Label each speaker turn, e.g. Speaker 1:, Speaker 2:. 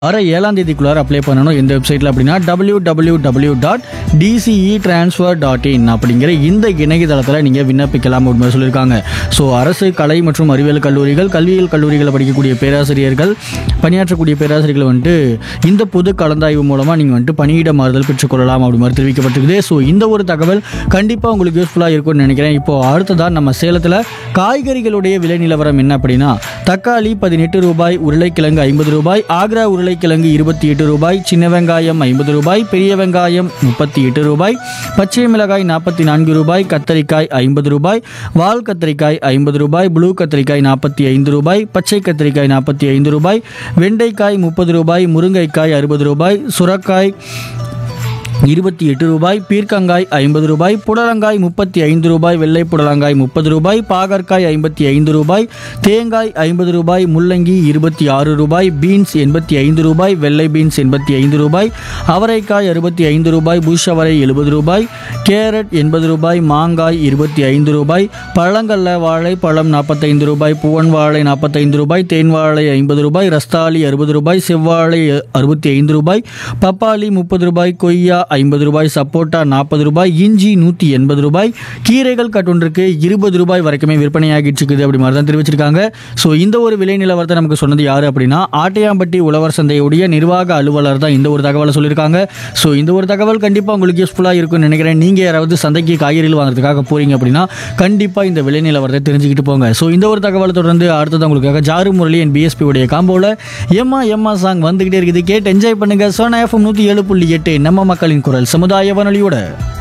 Speaker 1: வர ஏழாம் தேதிக்குள்ளார அப்ளை பண்ணணும் எந்த வெப்சைட்டில் அப்படின்னா W W W dot TCE transfer dot in அப்படிங்கிற இந்த இணையதளத்தில் நீங்கள் விண்ணப்பிக்கலாம் அப்படின்னு சொல்லியிருக்காங்க ஸோ அரசு கலை மற்றும் அறிவியல் கல்லூரிகள் கல்வியியல் கல்லூரிகளில் படிக்கக்கூடிய பேராசிரியர்கள் பணியாற்றக்கூடிய பேராசிரியர்கள் வந்துட்டு இந்த பொது கலந்தாய்வு மூலமாக நீங்கள் வந்துட்டு பணியிட மாறுதல் பெற்றுக்கொள்ளலாம் அப்படி மாதிரி தெரிவிக்கப்பட்டிருக்குது ஸோ இந்த ஒரு தகவல் கண்டிப்பாக உங்களுக்கு யூஸ்ஃபுல்லாக இருக்கும்னு நினைக்கிறேன் இப்போ அடுத்ததான் நம்ம சேலத்தில் காய்கறிகளுடைய விலை நிலவரம் என்ன அப்படின்னா தக்காளி பதினெட்டு ரூபாய் உருளைக்கிழங்கு ஐம்பது ரூபாய் ஆக்ரா உருளைக்கிழங்கு இருபத்தி எட்டு ரூபாய் சின்ன வெங்காயம் ஐம்பது ரூபாய் பெரிய வெங்காயம் முப்பத்தி எட்டு ரூபாய் பச்சை மிளகாய் நாற்பத்தி நான்கு ரூபாய் கத்தரிக்காய் ஐம்பது ரூபாய் வால் கத்தரிக்காய் ஐம்பது ரூபாய் ப்ளூ கத்தரிக்காய் நாற்பத்தி ஐந்து ரூபாய் பச்சை கத்தரிக்காய் நாற்பத்தி ஐந்து ரூபாய் வெண்டைக்காய் முப்பது ரூபாய் முருங்கைக்காய் அறுபது ரூபாய் சுரக்காய் இருபத்தி எட்டு ரூபாய் பீர்க்கங்காய் ஐம்பது ரூபாய் புடலங்காய் முப்பத்தி ஐந்து ரூபாய் வெள்ளை புடலங்காய் முப்பது ரூபாய் பாகற்காய் ஐம்பத்தி ஐந்து ரூபாய் தேங்காய் ஐம்பது ரூபாய் முள்ளங்கி இருபத்தி ஆறு ரூபாய் பீன்ஸ் எண்பத்தி ஐந்து ரூபாய் வெள்ளை பீன்ஸ் எண்பத்தி ஐந்து ரூபாய் அவரைக்காய் அறுபத்தி ஐந்து ரூபாய் புஷ் அவரை எழுபது ரூபாய் கேரட் எண்பது ரூபாய் மாங்காய் இருபத்தி ஐந்து ரூபாய் பழங்கல்ல வாழை பழம் நாற்பத்தைந்து ரூபாய் பூவன் வாழை நாற்பத்தைந்து ரூபாய் தேன் வாழை ஐம்பது ரூபாய் ரஸ்தாலி அறுபது ரூபாய் செவ்வாழை அறுபத்தி ஐந்து ரூபாய் பப்பாளி முப்பது ரூபாய் கொய்யா ஐம்பது ரூபாய் சப்போட்டா நாற்பது ரூபாய் இஞ்சி நூற்றி எண்பது ரூபாய் கீரைகள் கட்டுன்றிருக்கு இருபது ரூபாய் வரைக்குமே விற்பனையாகிட்டு இருக்குது அப்படி மாதிரி தான் தெரிவிச்சிருக்காங்க ஸோ இந்த ஒரு விலை நிலவரத்தை நமக்கு சொன்னது யார் அப்படின்னா ஆட்டையாம்பட்டி உழவர் சந்தையுடைய நிர்வாக அலுவலர் தான் இந்த ஒரு தகவலை சொல்லியிருக்காங்க ஸோ இந்த ஒரு தகவல் கண்டிப்பாக உங்களுக்கு யூஸ்ஃபுல்லாக இருக்கும்னு நினைக்கிறேன் நீங்கள் யாராவது சந்தைக்கு காய்கறிகள் வாங்குறதுக்காக போறீங்க அப்படின்னா கண்டிப்பாக இந்த விலை நிலவரத்தை தெரிஞ்சுக்கிட்டு போங்க ஸோ இந்த ஒரு தகவலை தொடர்ந்து அடுத்தது உங்களுக்காக ஜாரு முரளி என் பிஎஸ்பி உடைய காம்போவில் எம்மா எம்மா சாங் வந்துகிட்டே இருக்குது கேட்டு என்ஜாய் பண்ணுங்க சோனா எஃப்எம் நூற்றி ஏழு புள்ளி எட்டு நம்ம மக்களின் குரல் சமுதாய வானொலியோட